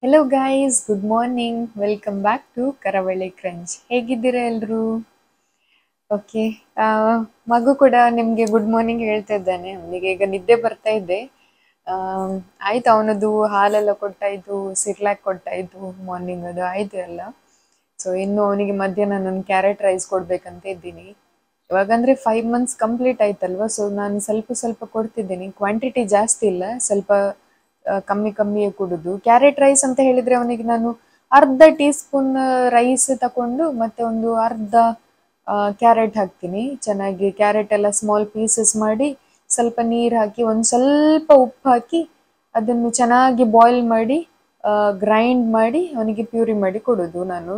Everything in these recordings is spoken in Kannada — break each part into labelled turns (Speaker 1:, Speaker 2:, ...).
Speaker 1: Hello guys good morning welcome back to Karavali crunch ಹೇಗಿದ್ದೀರಾ ಎಲ್ರು ಓಕೆ ಮಗು ಕೂಡ ನಿಮಗೆ ಗುಡ್ ಮಾರ್ನಿಂಗ್ ಹೇಳ್ತಾ ಇದ್ದಾನೆ ಅವನಿಗೆ ಈಗ ನಿದ್ದೆ ಬರ್ತಾ ಇದೆ ಆ, ಆಯ್ತು ಅವನದು ಹಾಲೆಲ್ಲ ಕೊಟ್ಟಾಯ್ತು ಸಿರ್ಲಾಕ್ ಕೊಟ್ಟಾಯ್ತು ಮಾರ್ನಿಂಗ್ ಅದು ಆಯ್ತು ಎಲ್ಲ ಸೊ ಇನ್ನು ಅವನಿಗೆ ಮಧ್ಯಾಹ್ನ ನಾನು ಕ್ಯಾರೆಟ್ ರೈಸ್ ಕೊಡ್ಬೇಕಂತ ಇದ್ದೀನಿ ಇವಾಗಂದ್ರೆ ಫೈವ್ ಮಂತ್ಸ್ ಕಂಪ್ಲೀಟ್ ಆಯ್ತಲ್ವಾ ಸೊ ನಾನು ಸ್ವಲ್ಪ ಸ್ವಲ್ಪ ಕೊಡ್ತಿದ್ದೀನಿ ಕ್ವಾಂಟಿಟಿ ಜಾಸ್ತಿ ಇಲ್ಲ ಸ್ವಲ್ಪ ಆ, ಕಮ್ಮಿ ಕಮ್ಮಿಯೇ ಕೊಡುದು ಕ್ಯಾರೆಟ್ ರೈಸ್ ಅಂತ ಹೇಳಿದ್ರೆ ಅವನಿಗೆ ನಾನು ಅರ್ಧ ಟೀ ಸ್ಪೂನ್ ರೈಸ್ ತಕೊಂಡು ಮತ್ತೆ ಒಂದು ಅರ್ಧ ಕ್ಯಾರೆಟ್ ಹಾಕ್ತೀನಿ ಚೆನ್ನಾಗಿ ಕ್ಯಾರೆಟ್ ಎಲ್ಲ ಸ್ಮಾಲ್ ಪೀಸಸ್ ಮಾಡಿ ಸ್ವಲ್ಪ ನೀರು ಹಾಕಿ ಒಂದು ಸ್ವಲ್ಪ ಉಪ್ಪು ಹಾಕಿ ಅದನ್ನು ಚೆನ್ನಾಗಿ ಬಾಯ್ಲ್ ಮಾಡಿ ಗ್ರೈಂಡ್ ಮಾಡಿ ಅವನಿಗೆ ಪ್ಯೂರಿ ಮಾಡಿ ಕೊಡೋದು ನಾನು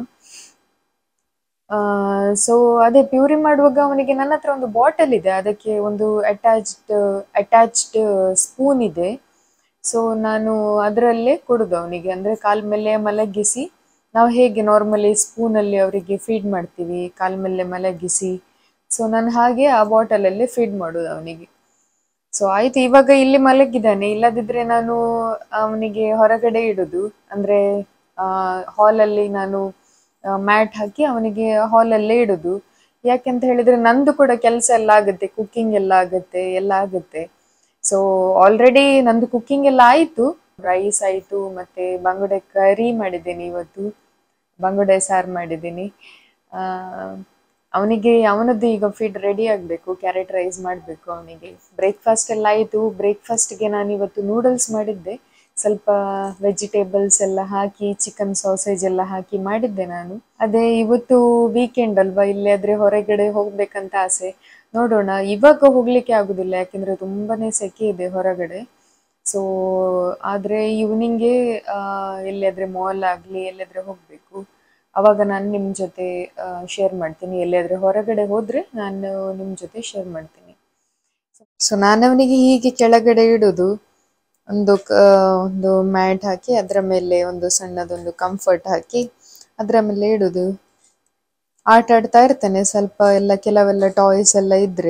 Speaker 1: ಸೊ ಅದೇ ಪ್ಯೂರಿ ಮಾಡುವಾಗ ಅವನಿಗೆ ನನ್ನ ಹತ್ರ ಒಂದು ಬಾಟಲ್ ಇದೆ ಅದಕ್ಕೆ ಒಂದು ಅಟ್ಯಾಚ್ಡ್ ಅಟ್ಯಾಚ್ಡ್ ಸ್ಪೂನ್ ಇದೆ ಸೊ ನಾನು ಅದರಲ್ಲೇ ಕೊಡೋದು ಅವನಿಗೆ ಅಂದರೆ ಕಾಲ್ ಮೇಲೆ ಮಲಗಿಸಿ ನಾವು ಹೇಗೆ ನಾರ್ಮಲಿ ಸ್ಪೂನಲ್ಲಿ ಅವರಿಗೆ ಫೀಡ್ ಮಾಡ್ತೀವಿ ಕಾಲ್ ಮೇಲೆ ಮಲಗಿಸಿ ಸೊ ನಾನು ಹಾಗೆ ಆ ಬಾಟಲಲ್ಲೇ ಫೀಡ್ ಮಾಡೋದು ಅವನಿಗೆ ಸೊ ಆಯ್ತು ಇವಾಗ ಇಲ್ಲಿ ಮಲಗಿದ್ದಾನೆ ಇಲ್ಲದಿದ್ರೆ ನಾನು ಅವನಿಗೆ ಹೊರಗಡೆ ಇಡುದು ಅಂದ್ರೆ ಹಾಲಲ್ಲಿ ನಾನು ಮ್ಯಾಟ್ ಹಾಕಿ ಅವನಿಗೆ ಹಾಲಲ್ಲೇ ಇಡುದು ಯಾಕೆಂತ ಹೇಳಿದ್ರೆ ನಂದು ಕೂಡ ಕೆಲಸ ಎಲ್ಲ ಆಗುತ್ತೆ ಕುಕ್ಕಿಂಗ್ ಎಲ್ಲ ಆಗುತ್ತೆ ಎಲ್ಲ ಆಗುತ್ತೆ ಸೊ ಆಲ್ರೆಡಿ ನಂದು ಕುಕ್ಕಿಂಗ್ ಎಲ್ಲ ಆಯ್ತು ರೈಸ್ ಆಯ್ತು ಮತ್ತೆ ಬಂಗುಡೆ ಕರಿ ಮಾಡಿದ್ದೀನಿ ಇವತ್ತು ಬಂಗುಡೆ ಸಾರು ಮಾಡಿದ್ದೀನಿ ಆ, ಅವನಿಗೆ ಅವನದ್ದು ಈಗ ಫೀಡ್ ರೆಡಿ ಆಗಬೇಕು ಕ್ಯಾರೆಟ್ ರೈಸ್ ಮಾಡಬೇಕು ಅವನಿಗೆ ಬ್ರೇಕ್ಫಾಸ್ಟ್ ಎಲ್ಲ ಆಯಿತು ಬ್ರೇಕ್ಫಾಸ್ಟ್ಗೆ ನಾನು ಇವತ್ತು ನೂಡಲ್ಸ್ ಮಾಡಿದ್ದೆ ಸ್ವಲ್ಪ ವೆಜಿಟೇಬಲ್ಸ್ ಎಲ್ಲ ಹಾಕಿ ಚಿಕನ್ ಸಾಸೇಜ್ ಎಲ್ಲ ಹಾಕಿ ಮಾಡಿದ್ದೆ ನಾನು ಅದೇ ಇವತ್ತು ವೀಕೆಂಡ್ ಅಲ್ವಾ ಇಲ್ಲಿ ಆದ್ರೆ ಹೊರಗಡೆ ಹೋಗ್ಬೇಕಂತ ಆಸೆ ನೋಡೋಣ ಇವಾಗ ಹೋಗ್ಲಿಕ್ಕೆ ಆಗುದಿಲ್ಲ ಯಾಕೆಂದ್ರೆ ತುಂಬಾನೇ ಸೆಕೆ ಇದೆ ಹೊರಗಡೆ ಸೊ ಆದ್ರೆ ಈವ್ನಿಂಗ್ಗೆ ಎಲ್ಲಿಯಾದ್ರೆ ಮಾಲ್ ಆಗ್ಲಿ ಎಲ್ಲಿಯಾದ್ರೆ ಹೋಗ್ಬೇಕು ಅವಾಗ ನಾನು ನಿಮ್ಮ ಜೊತೆ ಶೇರ್ ಮಾಡ್ತೀನಿ ಎಲ್ಲಿಯಾದ್ರೆ ಹೊರಗಡೆ ಹೋದ್ರೆ ನಾನು ನಿಮ್ಮ ಜೊತೆ ಶೇರ್ ಮಾಡ್ತೀನಿ ಸೊ ನಾನು ಅವನಿಗೆ ಹೀಗೆ ಕೆಳಗಡೆ ಇಡೋದು ಒಂದು ಕ- ಒಂದು ಮ್ಯಾಟ್ ಹಾಕಿ ಅದರ ಮೇಲೆ ಒಂದು ಸಣ್ಣದೊಂದು ಕಂಫರ್ಟ್ ಹಾಕಿ ಅದರ ಮೇಲೆ ಇಡುದು ಆಟ ಆಡ್ತಾ ಇರ್ತಾನೆ ಸ್ವಲ್ಪ ಎಲ್ಲ ಕೆಲವೆಲ್ಲ ಟಾಯ್ಸ್ ಎಲ್ಲ ಇದ್ರೆ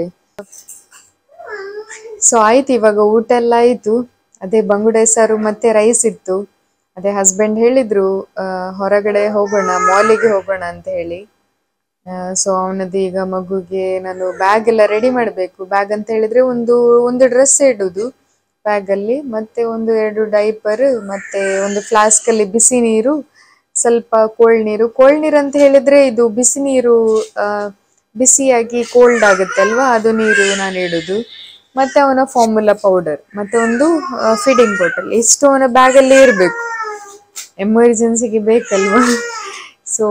Speaker 1: ಸೊ ಆಯ್ತು ಇವಾಗ ಊಟ ಎಲ್ಲ ಆಯ್ತು ಅದೇ ಬಂಗುಡೆ ಸಾರು ಮತ್ತೆ ರೈಸ್ ಇತ್ತು ಅದೇ ಹಸ್ಬೆಂಡ್ ಹೇಳಿದ್ರು ಆ, ಹೊರಗಡೆ ಹೋಗೋಣ ಮಾಲಿಗೆ ಹೋಗೋಣ ಅಂತ ಹೇಳಿ ಸೊ ಅವನದ್ದು ಈಗ ಮಗುಗೆ ನಾನು ಬ್ಯಾಗ್ ಎಲ್ಲ ರೆಡಿ ಮಾಡಬೇಕು ಬ್ಯಾಗ್ ಅಂತ ಹೇಳಿದ್ರೆ ಒಂದು ಒಂದು ಡ್ರೆಸ್ ಇಡುದು ಬ್ಯಾಗ್ ಅಲ್ಲಿ ಮತ್ತೆ ಒಂದು ಎರಡು ಡೈಪರ್ ಮತ್ತೆ ಒಂದು ಫ್ಲಾಸ್ಕ್ ಅಲ್ಲಿ ಬಿಸಿ ನೀರು ಸ್ವಲ್ಪ ಕೋಲ್ಡ್ ನೀರು ಕೋಲ್ಡ್ ನೀರು ಅಂತ ಹೇಳಿದ್ರೆ ಇದು ಬಿಸಿ ನೀರು ಆ, ಬಿಸಿಯಾಗಿ ಕೋಲ್ಡ್ ಆಗುತ್ತೆ ಅಲ್ವಾ ಅದು ನೀರು ನಾನು ಇಡುದು ಮತ್ತೆ ಅವನ ಫಾರ್ಮುಲಾ ಪೌಡರ್ ಮತ್ತೆ ಒಂದು ಫೀಡಿಂಗ್ ಬಾಟಲ್ ಇಷ್ಟು ಅವನ ಬ್ಯಾಗ್ ಅಲ್ಲಿ ಇರಬೇಕು ಎಮರ್ಜೆನ್ಸಿಗೆ ಬೇಕಲ್ವಾ ಸೊ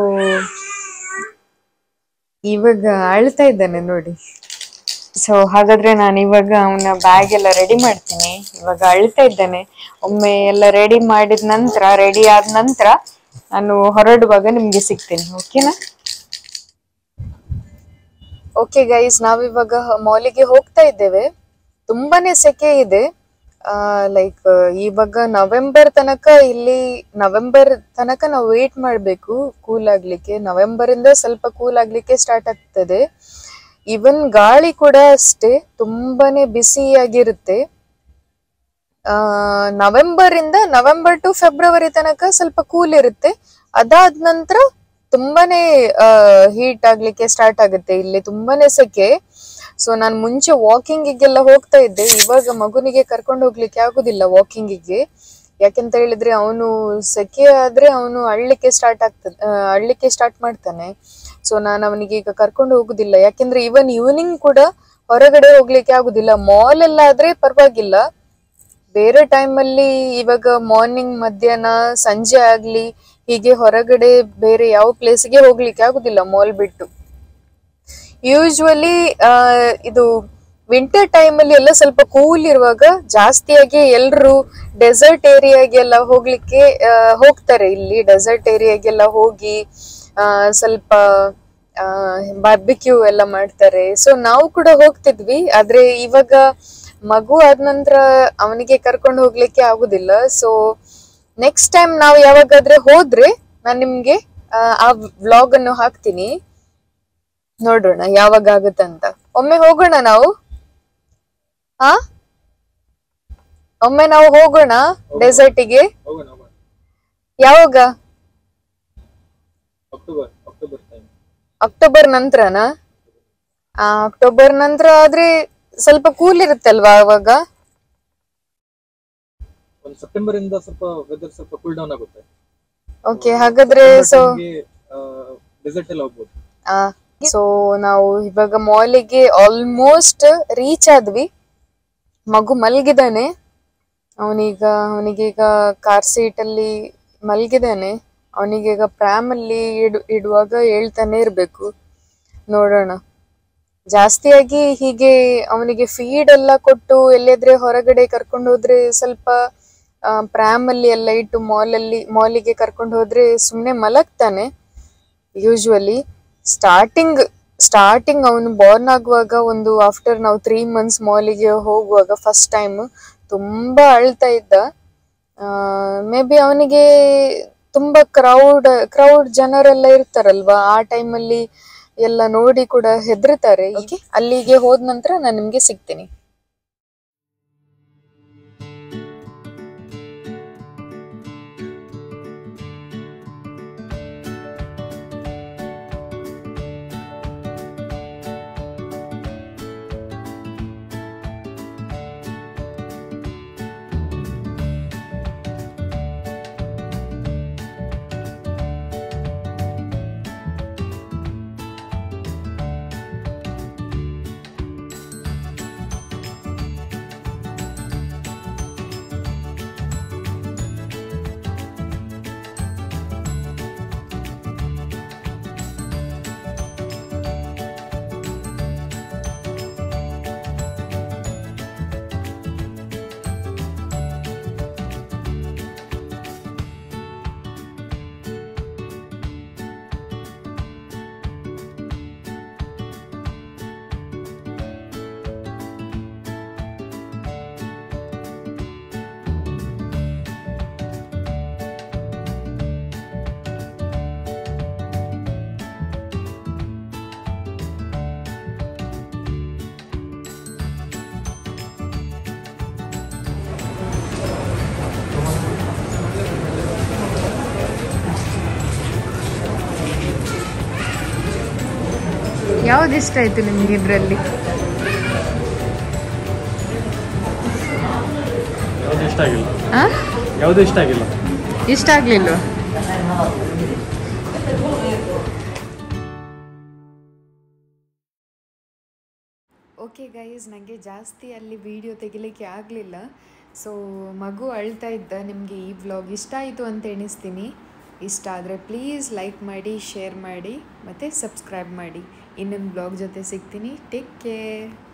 Speaker 1: ಇವಾಗ ಅಳ್ತಾ ಇದ್ದಾನೆ ನೋಡಿ ಸೊ ಹಾಗಾದ್ರೆ ನಾನು ಇವಾಗ ಅವನ ಬ್ಯಾಗ್ ಎಲ್ಲ ರೆಡಿ ಮಾಡ್ತೀನಿ ಇವಾಗ ಅಳ್ತಾ ಇದ್ದಾನೆ ಒಮ್ಮೆ ಎಲ್ಲ ರೆಡಿ ಮಾಡಿದ ನಂತರ ರೆಡಿ ಆದ ನಂತರ ನಾನು ಹೊರಡುವಾಗ ನಿಮ್ಗೆ ಸಿಗ್ತೀನಿ ಓಕೆನಾ ಓಕೆ ಗೈಸ್ ನಾವಿವಾಗ ಮಾಲಿಗೆ ಹೋಗ್ತಾ ಇದ್ದೇವೆ ತುಂಬಾನೇ ಸೆಕೆ ಇದೆ ಲೈಕ್ ಇವಾಗ ನವೆಂಬರ್ ತನಕ ಇಲ್ಲಿ ನವೆಂಬರ್ ತನಕ ನಾವು ವೇಟ್ ಮಾಡಬೇಕು ಕೂಲ್ ಆಗ್ಲಿಕ್ಕೆ ನವೆಂಬರ್ ಇಂದ ಸ್ವಲ್ಪ ಕೂಲ್ ಆಗ್ಲಿಕ್ಕೆ ಸ್ಟಾರ್ಟ್ ಆಗ್ತದೆ ಇವನ್ ಗಾಳಿ ಕೂಡ ಅಷ್ಟೇ ತುಂಬಾನೇ ಬಿಸಿಯಾಗಿರುತ್ತೆ ಆ ನವೆಂಬರ್ ಇಂದ ನವೆಂಬರ್ ಟು ಫೆಬ್ರವರಿ ತನಕ ಸ್ವಲ್ಪ ಕೂಲ್ ಇರುತ್ತೆ ಅದಾದ ನಂತರ ತುಂಬಾನೇ ಹೀಟ್ ಆಗ್ಲಿಕ್ಕೆ ಸ್ಟಾರ್ಟ್ ಆಗುತ್ತೆ ಇಲ್ಲಿ ತುಂಬಾನೇ ಸೆಕೆ ಸೊ ನಾನು ಮುಂಚೆ ವಾಕಿಂಗಿಗೆಲ್ಲ ಹೋಗ್ತಾ ಇದ್ದೆ ಇವಾಗ ಮಗುನಿಗೆ ಕರ್ಕೊಂಡು ಹೋಗ್ಲಿಕ್ಕೆ ಆಗುದಿಲ್ಲ ವಾಕಿಂಗಿಗೆ ಯಾಕೆಂತ ಹೇಳಿದ್ರೆ ಅವನು ಸೆಕೆ ಆದ್ರೆ ಅವನು ಅಳ್ಲಿಕ್ಕೆ ಸ್ಟಾರ್ಟ್ ಆಗ್ತದೆ ಆ, ಅಳ್ಲಿಕ್ಕೆ ಸ್ಟಾರ್ಟ್ ಮಾಡ್ತಾನೆ ಸೊ ನಾನು ಅವನಿಗೆ ಈಗ ಕರ್ಕೊಂಡು ಹೋಗುದಿಲ್ಲ ಯಾಕೆಂದ್ರೆ ಇವನ್ ಈವ್ನಿಂಗ್ ಕೂಡ ಹೊರಗಡೆ ಹೋಗ್ಲಿಕ್ಕೆ ಆಗುದಿಲ್ಲ ಮಾಲ್ ಎಲ್ಲ ಆದ್ರೆ ಪರವಾಗಿಲ್ಲ ಬೇರೆ ಟೈಮಲ್ಲಿ ಇವಾಗ ಮಾರ್ನಿಂಗ್ ಮಧ್ಯಾಹ್ನ ಸಂಜೆ ಆಗ್ಲಿ ಹೀಗೆ ಹೊರಗಡೆ ಬೇರೆ ಯಾವ ಪ್ಲೇಸ್ಗೆ ಹೋಗ್ಲಿಕ್ಕೆ ಆಗುದಿಲ್ಲ ಮಾಲ್ ಬಿಟ್ಟು ಯೂಶ್ವಲಿ ಇದು ವಿಂಟರ್ ಟೈಮಲ್ಲಿ ಎಲ್ಲ ಸ್ವಲ್ಪ ಕೂಲ್ ಇರುವಾಗ ಜಾಸ್ತಿಯಾಗಿ ಎಲ್ರು ಡೆಸರ್ಟ್ ಏರಿಯಾಗೆಲ್ಲ ಹೋಗ್ಲಿಕ್ಕೆ ಆ, ಹೋಗ್ತಾರೆ ಇಲ್ಲಿ ಡೆಸರ್ಟ್ ಏರಿಯಾಗೆಲ್ಲ ಹೋಗಿ ಆ, ಸ್ವಲ್ಪ ಬಾರ್ಬಿಕ್ಯೂ ಎಲ್ಲ ಮಾಡ್ತಾರೆ ಸೊ ನಾವು ಕೂಡ ಹೋಗ್ತಿದ್ವಿ ಆದ್ರೆ ಇವಾಗ ಮಗು ಆದ ನಂತರ ಅವನಿಗೆ ಕರ್ಕೊಂಡು ಹೋಗ್ಲಿಕ್ಕೆ ಆಗುದಿಲ್ಲ ಸೊ ನೆಕ್ಸ್ಟ್ ಟೈಮ್ ನಾವು ಯಾವಾಗಾದ್ರೆ ಹೋದ್ರೆ ನಾನು ನಿಮ್ಗೆ ಆ, ಆ ವ್ಲಾಗ್ ಅನ್ನು ಹಾಕ್ತೀನಿ ನೋಡೋಣ ಯಾವಾಗ ಆಗುತ್ತಂತ ಒಮ್ಮೆ ಹೋಗೋಣ ನಾವು ಹಾ ಒಮ್ಮೆ ನಾವು ಹೋಗೋಣ ಡೆಸರ್ಟಿಗೆ
Speaker 2: ಹೋಗೋಣ ಹೋಗೋಣ
Speaker 1: ಯಾವಾಗ
Speaker 2: ಅಕ್ಟೋಬರ್ ಅಕ್ಟೋಬರ್ ಟೈಮ್
Speaker 1: ಅಕ್ಟೋಬರ್ ನಂತರನಾ ಆ ಅಕ್ಟೋಬರ್ ನಂತರ ಆದ್ರೆ ಸ್ವಲ್ಪ ಕೂಲ್ ಇರುತ್ತಲ್ವಾ ಅವಾಗ
Speaker 2: ಒಂದು ಸೆಪ್ಟೆಂಬರ್ ಇಂದ ಸ್ವಲ್ಪ ವೆದರ್ ಸ್ವಲ್ಪ ಕೂಲ್ ಡೌನ್ ಆಗುತ್ತೆ
Speaker 1: ಓಕೆ ಹಾಗಾದ್ರೆ ಸೊ
Speaker 2: ಡೆಸರ್ಟ್ ಎಲ್ಲ ಹೋಗ್ಬೋದು
Speaker 1: ಸೊ ನಾವು ಇವಾಗ ಮಾಲಿಗೆ ಆಲ್ಮೋಸ್ಟ್ ರೀಚ್ ಆದ್ವಿ ಮಗು ಮಲಗಿದಾನೆ ಅವನೀಗ ಅವನಿಗೀಗ ಕಾರ್ ಸೀಟ್ ಅಲ್ಲಿ ಮಲಗಿದಾನೆ ಅವನಿಗೀಗ ಪ್ರ್ಯಾಮ್ ಅಲ್ಲಿ ಇಡು ಇಡುವಾಗ ಹೇಳ್ತಾನೆ ಇರ್ಬೇಕು ನೋಡೋಣ ಜಾಸ್ತಿಯಾಗಿ ಹೀಗೆ ಅವನಿಗೆ ಫೀಡ್ ಎಲ್ಲ ಕೊಟ್ಟು ಎಲ್ಲಿಯಾದ್ರೆ ಹೊರಗಡೆ ಕರ್ಕೊಂಡು ಹೋದ್ರೆ ಸ್ವಲ್ಪ ಪ್ರ್ಯಾಮ್ ಅಲ್ಲಿ ಎಲ್ಲ ಇಟ್ಟು ಮಾಲಲ್ಲಿ ಮಾಲಿಗೆ ಕರ್ಕೊಂಡು ಹೋದ್ರೆ ಸುಮ್ಮನೆ ಮಲಗ್ತಾನೆ ಯೂಶ್ವಲಿ ಸ್ಟಾರ್ಟಿಂಗ್ ಸ್ಟಾರ್ಟಿಂಗ್ ಅವನು ಬಾರ್ನ್ ಆಗುವಾಗ ಒಂದು ಆಫ್ಟರ್ ನಾವು ತ್ರೀ ಮಂತ್ಸ್ ಮಾಲಿಗೆ ಹೋಗುವಾಗ ಫಸ್ಟ್ ಟೈಮ್ ತುಂಬಾ ಅಳ್ತಾ ಇದ್ದ ಮೇ ಬಿ ಅವನಿಗೆ ತುಂಬಾ ಕ್ರೌಡ್ ಕ್ರೌಡ್ ಜನರೆಲ್ಲ ಇರ್ತಾರಲ್ವಾ ಆ ಟೈಮಲ್ಲಿ ಎಲ್ಲ ನೋಡಿ ಕೂಡ ಹೆದರ್ತಾರೆ ಅಲ್ಲಿಗೆ ಹೋದ ನಂತರ ನಾನು ನಿಮ್ಗೆ ಸಿಗ್ತೀನಿ ಯಾವ್ದು ಇಷ್ಟ ಆಯ್ತು ನಿಮ್ಗೆ ಇದ್ರಲ್ಲಿ
Speaker 2: ಯಾವುದು ಇಷ್ಟ ಆಗಿಲ್ಲ
Speaker 1: ಆ?
Speaker 2: ಯಾವುದು ಇಷ್ಟ ಆಗಿಲ್ಲ
Speaker 1: ಇಷ್ಟ ಆಗ್ಲಿಲ್ವಾ ಓಕೆ ಗೈಸ್ ನನಗೆ ಜಾಸ್ತಿ ಅಲ್ಲಿ ವಿಡಿಯೋ ತೆಗಿಲಿಕ್ಕೆ ಆಗಲಿಲ್ಲ ಸೊ ಮಗು ಅಳ್ತಾ ಇದ್ದ ನಿಮಗೆ ಈ ವ್ಲಾಗ್ ಇಷ್ಟ ಆಯಿತು ಅಂತ ಎಣಿಸ್ತೀನಿ ಇಷ್ಟ ಆದರೆ ಪ್ಲೀಸ್ ಲೈಕ್ ಮಾಡಿ ಶೇರ್ ಮಾಡಿ ಮತ್ತು ಸಬ್ಸ್ಕ್ರೈಬ್ ಮಾಡಿ ಇನ್ನೊಂದು ಬ್ಲಾಗ್ ಜೊತೆ ಸಿಗ್ತೀನಿ ಟೇಕ್ ಕೇರ್